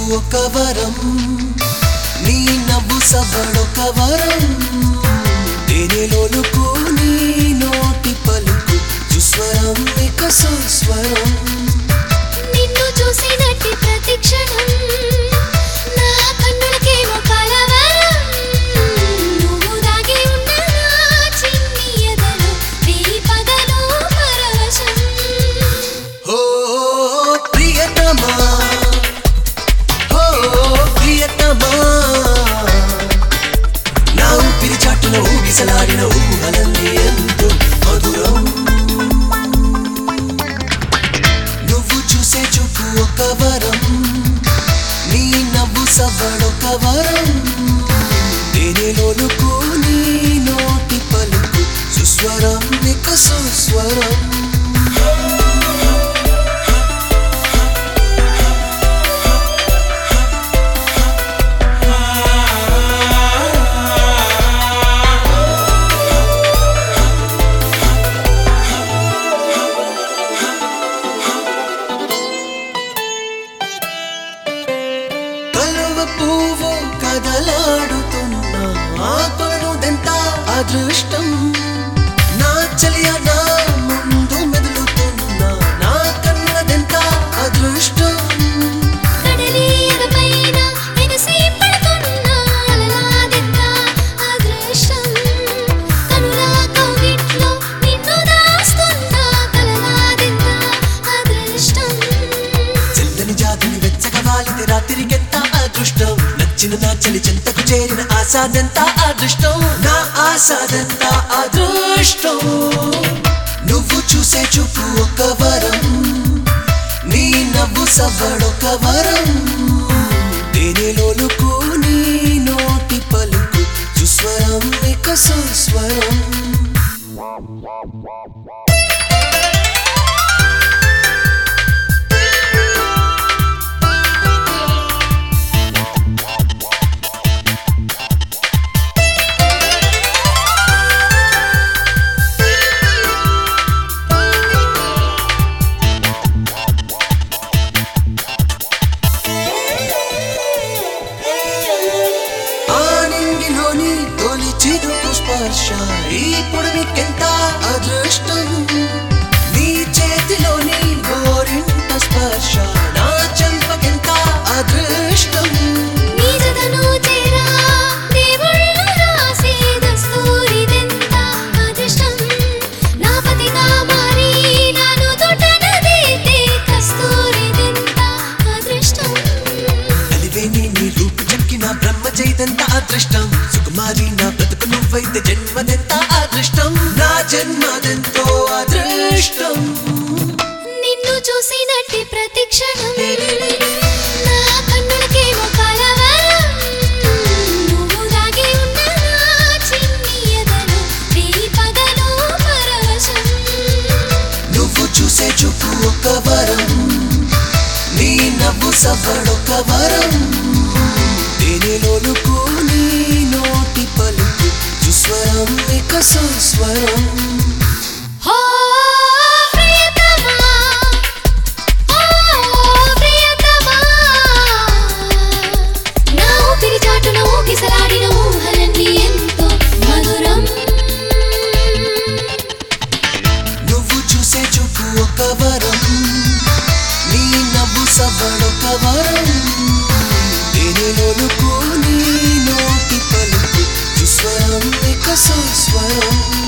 ఒక వరం నీ నవ్వు సవ్వడొక వరం తేనెలోనుకు నీ నోటి పలుకు సుస్వరం ఇక సుస్వరం నిన్ను చూసినట్టి ప్రతి క్షణం నా కన్నులకేమో కలవరం నువ్వు దాగి ఉన్న నా చిన్ని ఎదలో వేయి పగలు పరవశం ఓ ప్రియతమా ఓ ప్రియతమా నా ఊపిరి చాటున ఊగిసలాడిన ఊహలన్నీ ఎంతో మధురం నువ్వు చూసే చూపు ఒక వరం నీ నవ్వు సవ్వడొక వరం తేనెలోనుకు నీ నోటి పలుకు సుస్వరం ఇక సుస్వరం కలువ పువ్వు కదలాడుతున్నా ఆ కొనుదెంత అదృష్టం నా చలియ నా ముందు మెదులుతున్నా నా కన్నులదెంత అదృష్టం కడలి ఎగపైన ఎగసి పడుతున్న అలలాదెంత అదృష్టం కనుల కౌగిట్లో నిన్ను దాస్తున్న కలలాదెంత అదృష్టం చెల్లని జాతిని వెచ్చగా వాలితే రాత్రికెంత అదృష్టం నచ్చిన నా చలి చెంతకు చేరిన ఆసాదెంత అదృష్టం నా ఆసాదెంత అదృష్టం నువ్వు చూసే చూపు ఒక వరం నీ నవ్వు సవ్వడొక వరం తేనెలోనుకు నీ నోటి పలుకు సుస్వరం ఇక సుస్వరం ఆనింగిలోని తొలి చిరుకు స్పర్శ ఈ పొడవికెంత అదృష్టం నీ చేతిలోని గోరింట స్పర్శ నా చెంపకెంత అదృష్టం నీ జతను చేరా దేవుళ్ళు రాసే దస్తూరిదెంత అదృష్టం నా పతిగా మారి నాను తొట్టనదైతే కస్తూరిదెంత అదృష్టం అలివేని నీ రూపు చెక్కిన బ్రహ్మ చైతంత అదృష్టం సుకుమారి నా బ్రతుకు నువ్వైతే జన్మదెంత అదృష్టం నా జన్మదెంతో అదృష్టం నిన్ను చూసినట్టి ప్రతి క్షణం నా కన్నులకేమో కలవరం నువ్వు దాగి ఉన్న నా చిన్ని ఎదలో వేయి పగలు పరవశం నువ్వు చూసే చూపు ఒక వరం నీ నవ్వు సవ్వడొక వరం తేనెలోనుకు నీ నోటి పలుకు సుస్వరం ఇక సుస్వరం హో ప్రియతమా ఓ ప్రియతమా నా ఊపిరి చాటున ఊగిసలాడిన ఊహలన్నీ ఎంతో మధురం నువ్వు చూసే చూపు ఒక వరం నీ నవ్వు సవ్వడొక వరం తేనెలోనుకు నీ నోటి పలుకు సుస్వరం ఇక సుస్వరం